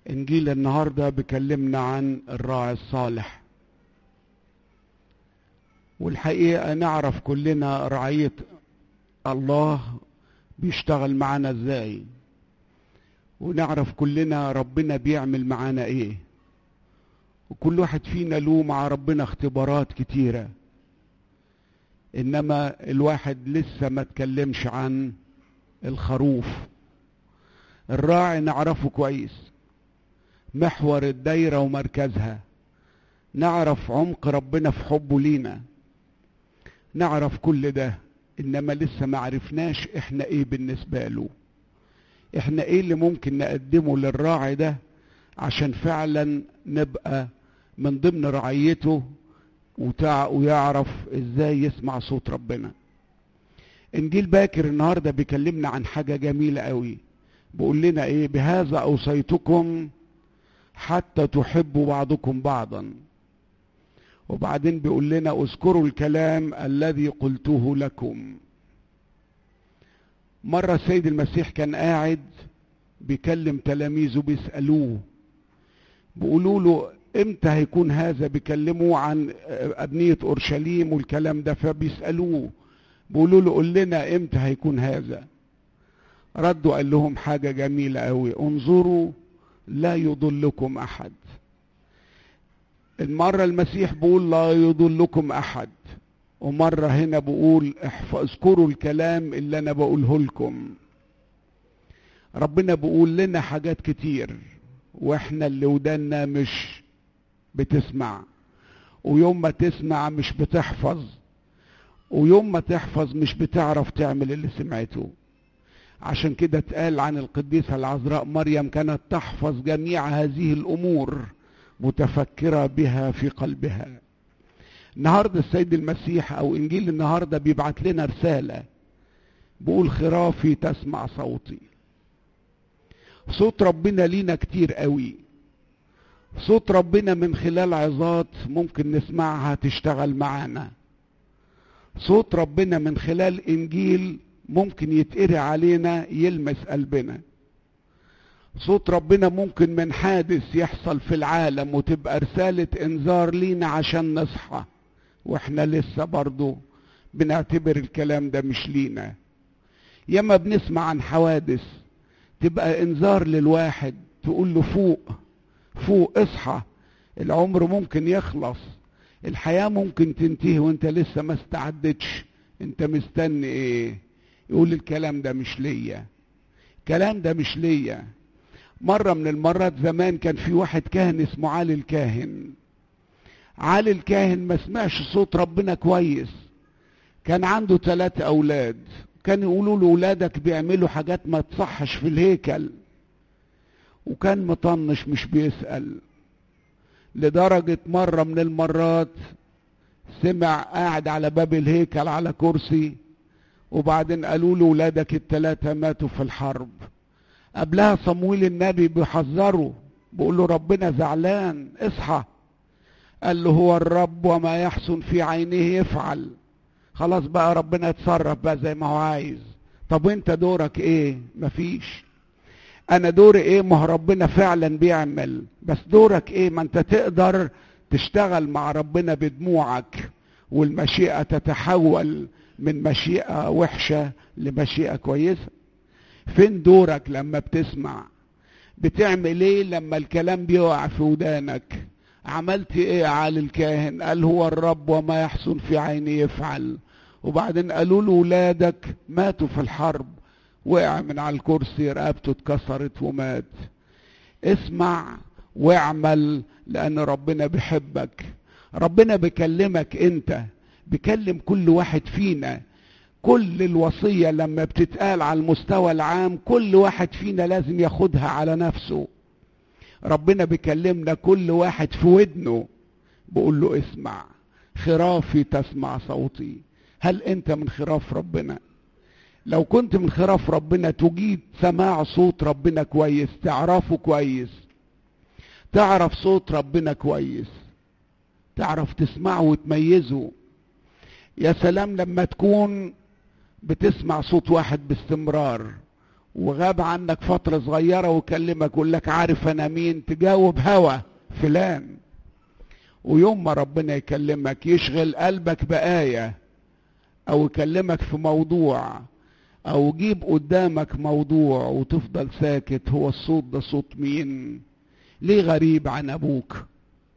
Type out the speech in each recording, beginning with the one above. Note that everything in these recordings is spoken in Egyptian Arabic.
انجيل النهارده بيكلمنا عن الراعي الصالح والحقيقه نعرف كلنا رعيه الله بيشتغل معانا ازاي ونعرف كلنا ربنا بيعمل معانا ايه وكل واحد فينا له مع ربنا اختبارات كتيره انما الواحد لسه ما اتكلمش عن الخروف الراعي نعرفه كويس محور الدايره ومركزها نعرف عمق ربنا في حبه لينا نعرف كل ده انما لسه ما عرفناش احنا ايه بالنسبه له احنا ايه اللي ممكن نقدمه للراعي ده عشان فعلا نبقى من ضمن رعيته وتع... ويعرف ازاي يسمع صوت ربنا انجيل باكر النهارده بيكلمنا عن حاجه جميله قوي بيقول لنا ايه بهذا اوصيتكم حتى تحبوا بعضكم بعضا وبعدين بيقول لنا اذكروا الكلام الذي قلته لكم مرة السيد المسيح كان قاعد بيكلم تلاميذه بيسألوه بيقولوا له امتى هيكون هذا بيكلموا عن أبنية أورشليم والكلام ده فبيسألوه بيقولوا له قول لنا امتى هيكون هذا ردوا قال لهم حاجة جميلة قوي انظروا لا يضلكم أحد المرة المسيح بيقول لا يضلكم أحد ومرة هنا بقول اذكروا الكلام اللي أنا بقوله لكم ربنا بيقول لنا حاجات كتير واحنا اللي ودانا مش بتسمع ويوم ما تسمع مش بتحفظ ويوم ما تحفظ مش بتعرف تعمل اللي سمعته عشان كده اتقال عن القديسة العذراء مريم كانت تحفظ جميع هذه الأمور متفكرة بها في قلبها النهاردة السيد المسيح أو إنجيل النهاردة بيبعت لنا رسالة بقول خرافي تسمع صوتي صوت ربنا لينا كتير قوي صوت ربنا من خلال عظات ممكن نسمعها تشتغل معانا صوت ربنا من خلال انجيل ممكن يتقري علينا يلمس قلبنا صوت ربنا ممكن من حادث يحصل في العالم وتبقى رسالة انذار لينا عشان نصحى واحنا لسه برضو بنعتبر الكلام ده مش لينا ياما بنسمع عن حوادث تبقى انذار للواحد تقول له فوق فوق اصحى العمر ممكن يخلص الحياة ممكن تنتهي وانت لسه ما استعدتش انت مستني ايه يقول الكلام ده مش ليا الكلام ده مش ليا مرة من المرات زمان كان في واحد كاهن اسمه علي الكاهن علي الكاهن ما سمعش صوت ربنا كويس كان عنده ثلاثة أولاد كان يقولوا له ولادك بيعملوا حاجات ما تصحش في الهيكل وكان مطنش مش بيسأل لدرجة مرة من المرات سمع قاعد على باب الهيكل على كرسي وبعدين قالوا له ولادك الثلاثة ماتوا في الحرب قبلها صمويل النبي بيحذره بيقول له ربنا زعلان اصحى قال له هو الرب وما يحسن في عينيه يفعل خلاص بقى ربنا يتصرف بقى زي ما هو عايز طب وانت دورك ايه مفيش انا دوري ايه ما هو ربنا فعلا بيعمل بس دورك ايه ما انت تقدر تشتغل مع ربنا بدموعك والمشيئة تتحول من مشيئة وحشة لمشيئة كويسة فين دورك لما بتسمع بتعمل ايه لما الكلام بيقع في ودانك عملت ايه يا علي الكاهن قال هو الرب وما يحسن في عيني يفعل وبعدين قالوا له ولادك ماتوا في الحرب وقع من على الكرسي رقبته اتكسرت ومات اسمع واعمل لان ربنا بيحبك ربنا بيكلمك انت بيكلم كل واحد فينا كل الوصية لما بتتقال على المستوى العام كل واحد فينا لازم ياخدها على نفسه ربنا بيكلمنا كل واحد في ودنه بيقول له اسمع خرافي تسمع صوتي هل انت من خراف ربنا لو كنت من خراف ربنا تجيد سماع صوت ربنا كويس تعرفه كويس تعرف صوت ربنا كويس تعرف تسمعه وتميزه يا سلام لما تكون بتسمع صوت واحد باستمرار وغاب عنك فترة صغيرة وكلمك يقول لك عارف أنا مين تجاوب هوا فلان ويوم ما ربنا يكلمك يشغل قلبك بآية أو يكلمك في موضوع أو يجيب قدامك موضوع وتفضل ساكت هو الصوت ده صوت مين ليه غريب عن أبوك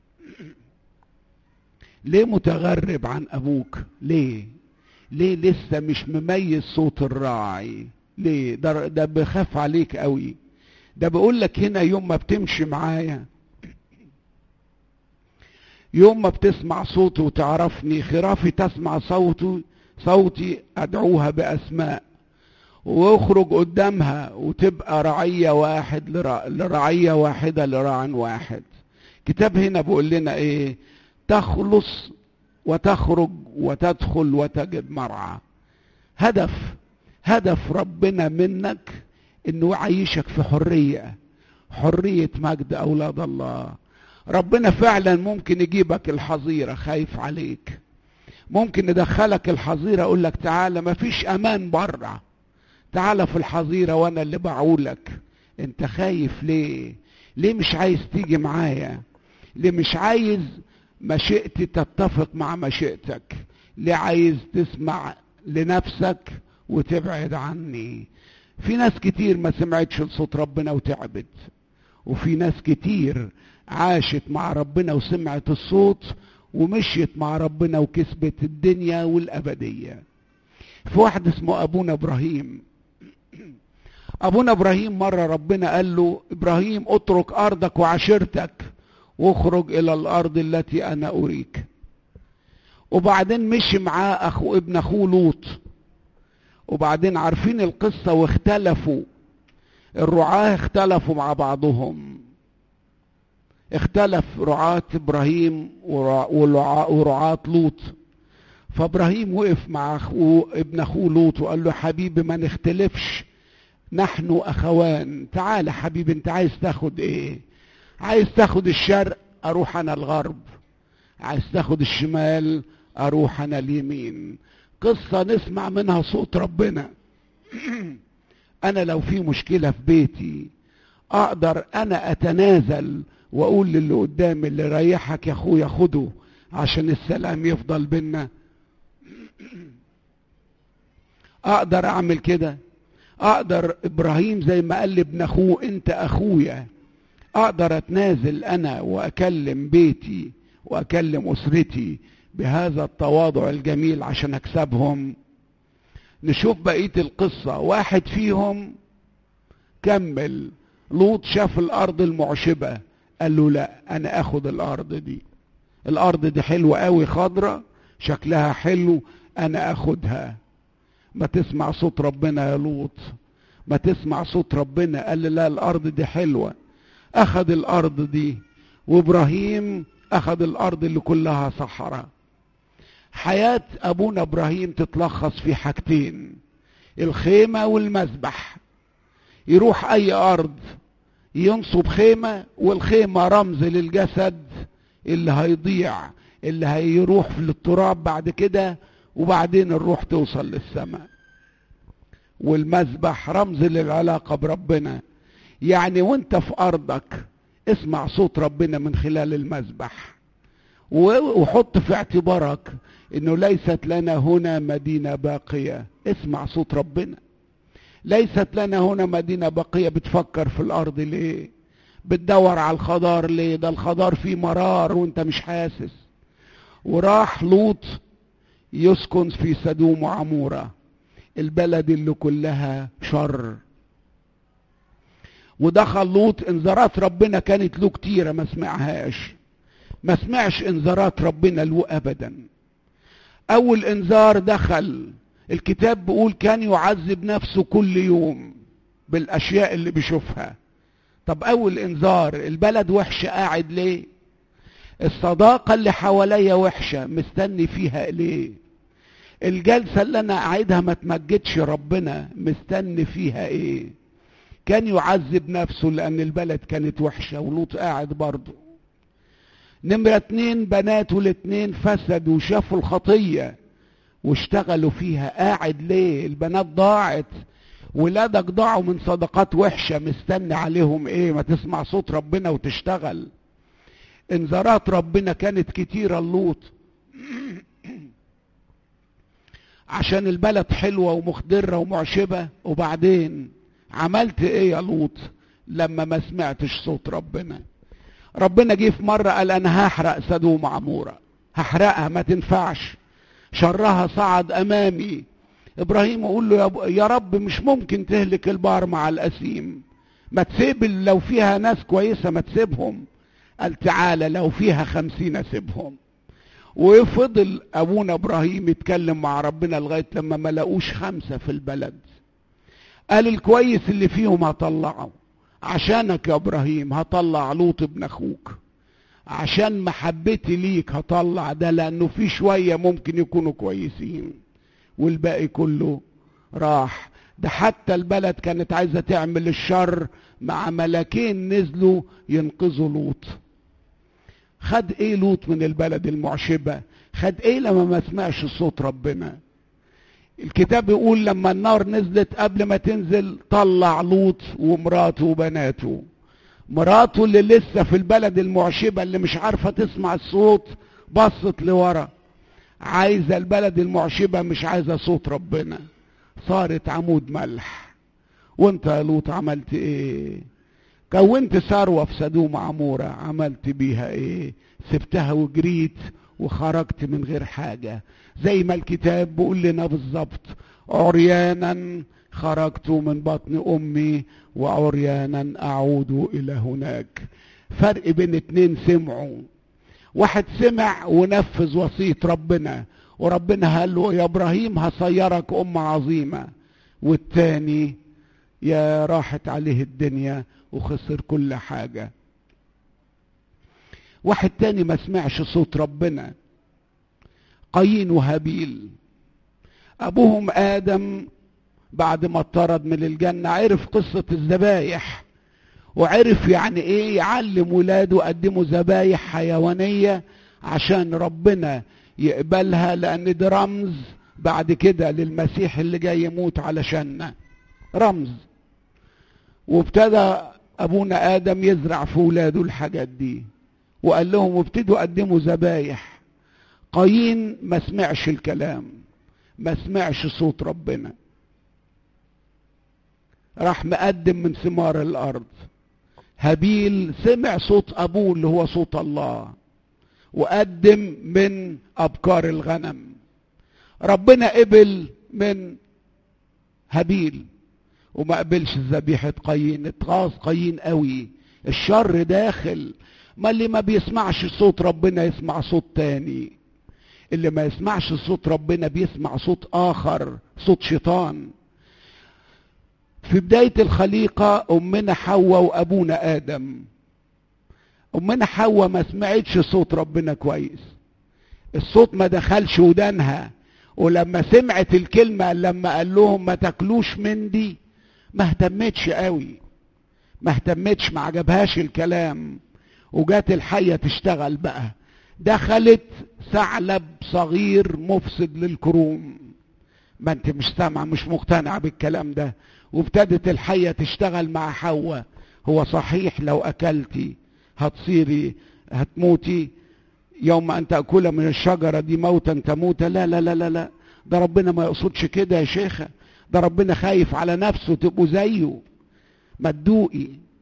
ليه متغرب عن أبوك ليه ليه لسه مش مميز صوت الراعي ليه ده, ده بخاف عليك قوي ده بقول لك هنا يوم ما بتمشي معايا يوم ما بتسمع صوتي وتعرفني خرافي تسمع صوتي صوتي ادعوها باسماء واخرج قدامها وتبقى رعية واحد لرع... لرعية واحدة لراع واحد كتاب هنا بيقول لنا ايه تخلص وتخرج وتدخل وتجد مرعى هدف هدف ربنا منك انه يعيشك في حرية حرية مجد اولاد الله ربنا فعلا ممكن يجيبك الحظيرة خايف عليك ممكن يدخلك الحظيرة يقول لك تعالى مفيش امان بره تعالى في الحظيرة وانا اللي بعولك انت خايف ليه ليه مش عايز تيجي معايا ليه مش عايز مشيئتي تتفق مع مشيئتك ليه عايز تسمع لنفسك وتبعد عني في ناس كتير ما سمعتش لصوت ربنا وتعبت وفي ناس كتير عاشت مع ربنا وسمعت الصوت ومشيت مع ربنا وكسبت الدنيا والأبدية في واحد اسمه أبونا إبراهيم أبونا إبراهيم مرة ربنا قال له إبراهيم اترك أرضك وعشيرتك واخرج إلى الأرض التي أنا أريك وبعدين مشي معاه أخو ابن أخوه لوط وبعدين عارفين القصة واختلفوا الرعاة اختلفوا مع بعضهم اختلف رعاة ابراهيم ورعاة لوط فابراهيم وقف مع أخوه ابن اخوه لوط وقال له حبيبي ما نختلفش نحن اخوان تعال حبيبي انت عايز تاخد ايه عايز تاخد الشرق اروح انا الغرب عايز تاخد الشمال اروح انا اليمين قصة نسمع منها صوت ربنا انا لو في مشكلة في بيتي اقدر انا اتنازل واقول للي قدامي اللي ريحك يا اخويا خده عشان السلام يفضل بينا اقدر اعمل كده اقدر ابراهيم زي ما قال لابن اخوه انت اخويا اقدر اتنازل انا واكلم بيتي واكلم اسرتي بهذا التواضع الجميل عشان اكسبهم نشوف بقيه القصه واحد فيهم كمل لوط شاف الارض المعشبه قال له لا انا اخد الارض دي الارض دي حلوه قوي خضره شكلها حلو انا اخدها ما تسمع صوت ربنا يا لوط ما تسمع صوت ربنا قال لا الارض دي حلوه اخد الارض دي وابراهيم اخد الارض اللي كلها صحراء حياه ابونا ابراهيم تتلخص في حاجتين الخيمه والمذبح يروح اي ارض ينصب خيمه والخيمه رمز للجسد اللي هيضيع اللي هيروح للتراب بعد كده وبعدين الروح توصل للسماء والمذبح رمز للعلاقه بربنا يعني وانت في ارضك اسمع صوت ربنا من خلال المذبح وحط في اعتبارك انه ليست لنا هنا مدينه باقيه اسمع صوت ربنا ليست لنا هنا مدينه باقيه بتفكر في الارض ليه بتدور على الخضار ليه ده الخضار فيه مرار وانت مش حاسس وراح لوط يسكن في سدوم وعمورة البلد اللي كلها شر ودخل لوط انذارات ربنا كانت له كتيرة ما سمعهاش ما سمعش انذارات ربنا له ابدا اول انذار دخل الكتاب بيقول كان يعذب نفسه كل يوم بالاشياء اللي بيشوفها طب اول انذار البلد وحشة قاعد ليه الصداقة اللي حواليا وحشة مستني فيها ليه الجلسة اللي انا قاعدها ما تمجدش ربنا مستني فيها ايه كان يعذب نفسه لان البلد كانت وحشة ولوط قاعد برضه نمرة اتنين بناته الاتنين فسدوا وشافوا الخطية واشتغلوا فيها قاعد ليه البنات ضاعت ولادك ضاعوا من صدقات وحشة مستني عليهم ايه ما تسمع صوت ربنا وتشتغل انذارات ربنا كانت كتيرة اللوط عشان البلد حلوة ومخضرة ومعشبة وبعدين عملت ايه يا لوط لما ما سمعتش صوت ربنا ربنا جه في مرة قال انا هحرق سدوم عمورة هحرقها ما تنفعش شرها صعد امامي ابراهيم يقول له يا رب مش ممكن تهلك البار مع الاسيم ما تسيب لو فيها ناس كويسة ما تسيبهم قال تعالى لو فيها خمسين سيبهم وفضل ابونا ابراهيم يتكلم مع ربنا لغايه لما ما لقوش خمسه في البلد قال الكويس اللي فيهم هطلعه عشانك يا ابراهيم هطلع لوط ابن اخوك عشان محبتي ليك هطلع ده لانه في شويه ممكن يكونوا كويسين والباقي كله راح ده حتى البلد كانت عايزه تعمل الشر مع ملاكين نزلوا ينقذوا لوط خد ايه لوط من البلد المعشبة خد ايه لما ما سمعش صوت ربنا الكتاب يقول لما النار نزلت قبل ما تنزل طلع لوط ومراته وبناته مراته اللي لسه في البلد المعشبة اللي مش عارفة تسمع الصوت بصت لورا عايزة البلد المعشبة مش عايزة صوت ربنا صارت عمود ملح وانت يا لوط عملت ايه كونت ثروة في سدوم عمورة عملت بيها ايه سبتها وجريت وخرجت من غير حاجة زي ما الكتاب بيقول لنا بالظبط عريانا خرجت من بطن امي وعريانا اعود الى هناك فرق بين اتنين سمعوا واحد سمع ونفذ وصية ربنا وربنا قال له يا ابراهيم هصيرك ام عظيمة والتاني يا راحت عليه الدنيا وخسر كل حاجة واحد تاني ما سمعش صوت ربنا قايين وهابيل ابوهم ادم بعد ما اطرد من الجنة عرف قصة الذبايح وعرف يعني ايه يعلم ولاده يقدموا ذبايح حيوانية عشان ربنا يقبلها لان ده رمز بعد كده للمسيح اللي جاي يموت علشاننا رمز وابتدى ابونا ادم يزرع في ولاده الحاجات دي وقال لهم وابتدوا قدموا ذبايح قايين ما سمعش الكلام ما سمعش صوت ربنا راح مقدم من ثمار الارض هابيل سمع صوت ابوه اللي هو صوت الله وقدم من ابكار الغنم ربنا قبل من هابيل وما قبلش ذبيحة قايين اتغاظ قايين قوي الشر داخل ما اللي ما بيسمعش صوت ربنا يسمع صوت تاني اللي ما يسمعش صوت ربنا بيسمع صوت اخر صوت شيطان في بداية الخليقة امنا حواء وابونا ادم امنا حواء ما سمعتش صوت ربنا كويس الصوت ما دخلش ودانها ولما سمعت الكلمة لما قال لهم ما تاكلوش من دي ما اهتمتش قوي ما اهتمتش ما عجبهاش الكلام وجات الحية تشتغل بقى دخلت ثعلب صغير مفسد للكروم ما انت مش سامعة مش مقتنع بالكلام ده وابتدت الحية تشتغل مع حواء هو صحيح لو اكلتي هتصيري هتموتي يوم ان تأكل من الشجرة دي موتا تموت لا لا لا لا لا ده ربنا ما يقصدش كده يا شيخة ده ربنا خايف على نفسه تبقوا زيه ما تدوقي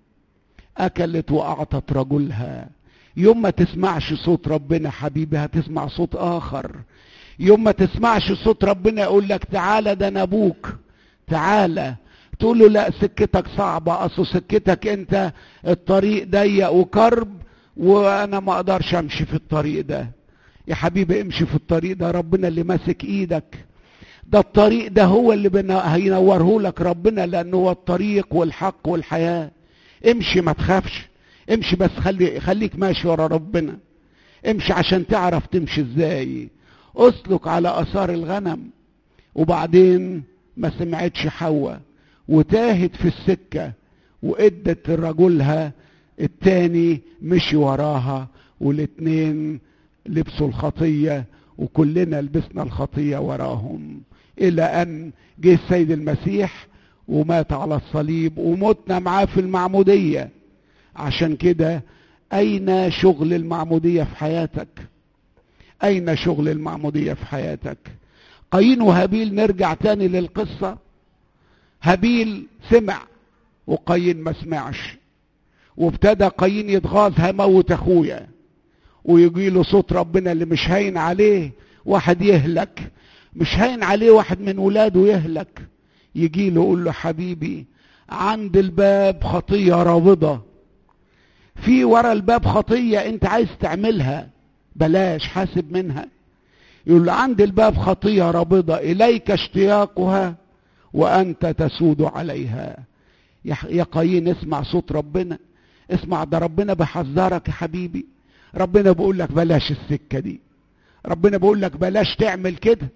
اكلت واعطت رجلها يوم ما تسمعش صوت ربنا حبيبي هتسمع صوت اخر يوم ما تسمعش صوت ربنا يقول لك تعالى ده انا ابوك تعالى تقول له لا سكتك صعبة اصل سكتك انت الطريق ضيق وكرب وانا ما اقدرش امشي في الطريق ده يا حبيبي امشي في الطريق ده ربنا اللي ماسك ايدك ده الطريق ده هو اللي هينوره لك ربنا لانه هو الطريق والحق والحياة امشي ما تخافش امشي بس خلي خليك ماشي ورا ربنا امشي عشان تعرف تمشي ازاي اسلك على اثار الغنم وبعدين ما سمعتش حواء وتاهت في السكة وادت رجلها التاني مشي وراها والاتنين لبسوا الخطية وكلنا لبسنا الخطية وراهم الى ان جه السيد المسيح ومات على الصليب ومتنا معاه في المعمودية عشان كده أين شغل المعمودية في حياتك أين شغل المعمودية في حياتك قايين وهابيل نرجع تاني للقصة هابيل سمع وقايين ما سمعش وابتدى قايين يتغاظ هموت اخويا ويجي له صوت ربنا اللي مش هين عليه واحد يهلك مش هين عليه واحد من ولاده يهلك يجي له يقول له حبيبي عند الباب خطية رابضة في ورا الباب خطية انت عايز تعملها بلاش حاسب منها يقول له عند الباب خطية رابضة إليك اشتياقها وأنت تسود عليها يا قايين اسمع صوت ربنا اسمع ده ربنا بيحذرك يا حبيبي ربنا بيقول لك بلاش السكة دي ربنا بيقول لك بلاش تعمل كده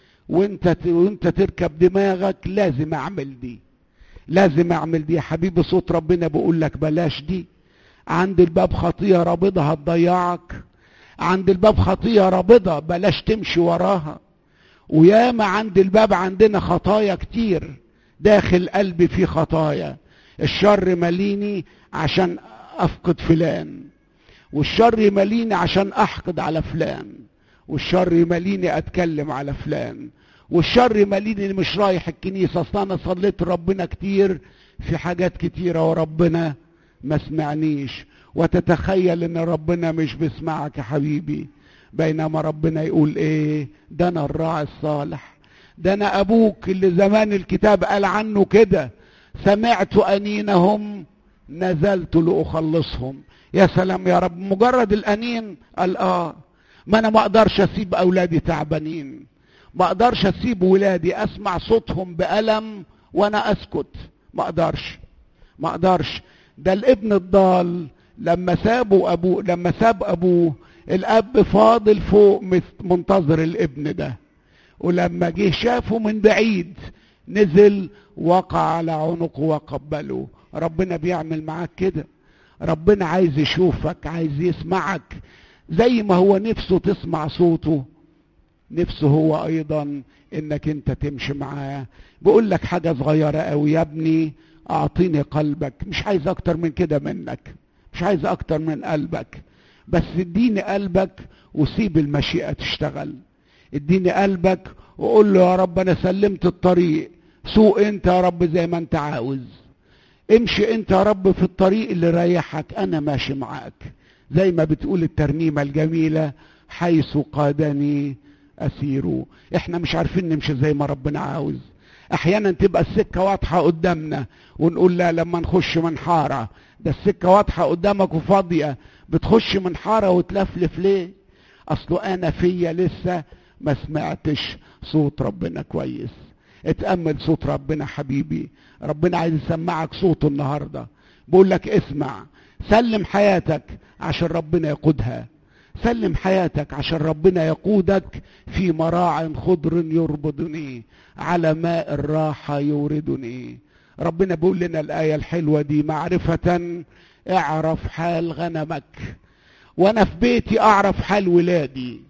وانت وانت تركب دماغك لازم اعمل دي لازم اعمل دي يا حبيبي صوت ربنا بيقول لك بلاش دي عند الباب خطية رابضة هتضيعك عند الباب خطية رابضة بلاش تمشي وراها وياما عند الباب عندنا خطايا كتير داخل قلبي في خطايا الشر مليني عشان افقد فلان والشر يمليني عشان احقد على فلان والشر يمليني اتكلم على فلان والشر يمليني مش رايح الكنيسة اصلا انا صليت ربنا كتير في حاجات كتيرة وربنا ما سمعنيش وتتخيل ان ربنا مش بيسمعك يا حبيبي بينما ربنا يقول ايه ده انا الراعي الصالح ده انا ابوك اللي زمان الكتاب قال عنه كده سمعت انينهم نزلت لاخلصهم يا سلام يا رب مجرد الانين قال اه ما انا ما اقدرش اسيب اولادي تعبانين ما اقدرش اسيب ولادي اسمع صوتهم بالم وانا اسكت ما اقدرش ما اقدرش ده الابن الضال لما سابوا ابوه لما ساب ابوه الاب فاضل فوق منتظر الابن ده ولما جه شافه من بعيد نزل وقع على عنقه وقبله ربنا بيعمل معاك كده ربنا عايز يشوفك عايز يسمعك زي ما هو نفسه تسمع صوته نفسه هو ايضا انك انت تمشي معاه بقول لك حاجة صغيرة قوي يا ابني اعطيني قلبك مش عايز اكتر من كده منك مش عايز اكتر من قلبك بس اديني قلبك وسيب المشيئة تشتغل اديني قلبك وقول له يا رب انا سلمت الطريق سوق انت يا رب زي ما انت عاوز امشي انت يا رب في الطريق اللي ريحك انا ماشي معاك زي ما بتقول الترنيمة الجميلة حيث قادني اسير احنا مش عارفين نمشي زي ما ربنا عاوز احيانا تبقى السكة واضحة قدامنا ونقول لا لما نخش من حارة ده السكة واضحة قدامك وفاضية بتخش من حارة وتلفلف ليه اصله انا فيا لسه ما سمعتش صوت ربنا كويس اتأمل صوت ربنا حبيبي ربنا عايز يسمعك صوته النهاردة بقول لك اسمع سلم حياتك عشان ربنا يقودها سلم حياتك عشان ربنا يقودك في مراع خضر يربضني على ماء الراحة يوردني ربنا بيقول لنا الآية الحلوة دي معرفة اعرف حال غنمك وانا في بيتي اعرف حال ولادي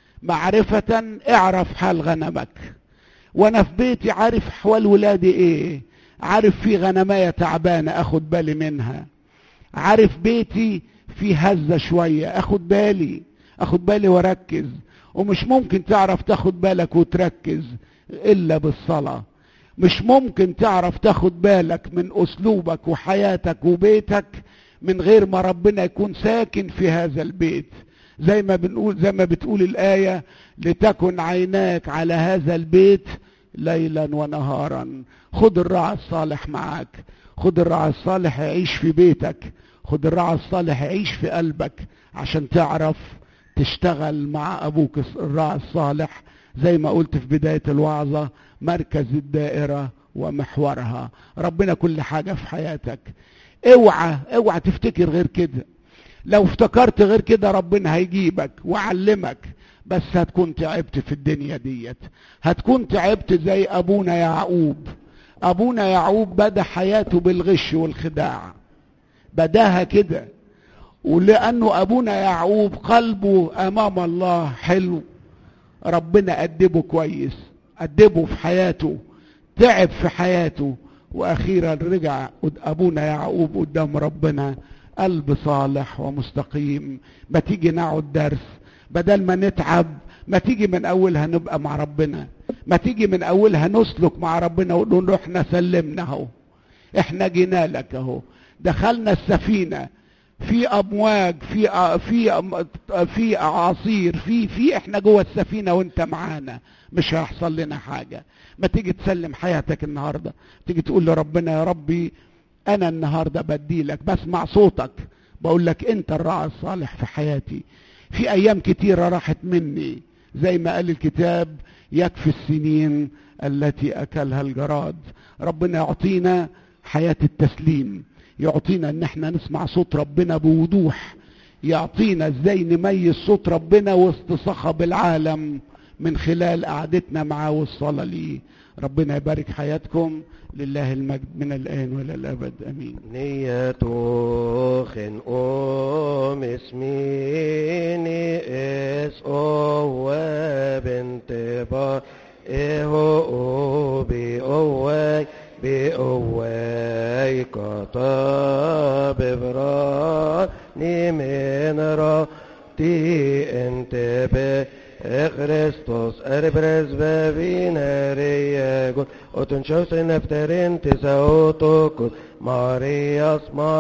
معرفة اعرف حال غنمك وانا في بيتي عارف حوال ولادي ايه عارف في غنماية تعبانة اخد بالي منها عارف بيتي في هزة شوية اخد بالي اخد بالي واركز ومش ممكن تعرف تاخد بالك وتركز الا بالصلاة مش ممكن تعرف تاخد بالك من اسلوبك وحياتك وبيتك من غير ما ربنا يكون ساكن في هذا البيت زي ما بنقول زي ما بتقول الآية لتكن عيناك على هذا البيت ليلا ونهارا خد الراعي الصالح معاك خد الراعي الصالح يعيش في بيتك خد الراعي الصالح يعيش في قلبك عشان تعرف تشتغل مع ابوك الراعي الصالح زي ما قلت في بداية الوعظة مركز الدائرة ومحورها ربنا كل حاجة في حياتك اوعى اوعى تفتكر غير كده لو افتكرت غير كده ربنا هيجيبك وعلمك بس هتكون تعبت في الدنيا ديت هتكون تعبت زي ابونا يعقوب ابونا يعقوب بدا حياته بالغش والخداع بداها كده ولانه ابونا يعقوب قلبه امام الله حلو ربنا أدبه كويس أدبه في حياته تعب في حياته واخيرا رجع قد- ابونا يعقوب قدام ربنا قلب صالح ومستقيم ما تيجي نقعد درس بدل ما نتعب ما تيجي من اولها نبقى مع ربنا ما تيجي من اولها نسلك مع ربنا ونقول له احنا سلمنا اهو احنا جينا لك اهو دخلنا السفينه في امواج في في في اعاصير في في احنا جوه السفينه وانت معانا مش هيحصل لنا حاجه ما تيجي تسلم حياتك النهارده تيجي تقول لربنا يا ربي انا النهارده بدي لك بسمع صوتك بقول لك انت الراعي الصالح في حياتي في ايام كتيره راحت مني زي ما قال الكتاب يكفي السنين التي اكلها الجراد ربنا يعطينا حياه التسليم يعطينا ان احنا نسمع صوت ربنا بوضوح يعطينا ازاي نميز صوت ربنا وسط صخب العالم من خلال قعدتنا معاه والصلاه ليه ربنا يبارك حياتكم لله المجد من الان والى الابد امين Niyatochen om ismini es owe benteba eho obi owe bi owe kata bevra ni menra ti entebe Christos erbres bevineriego otun chosen efterin tisaotokut Marias ma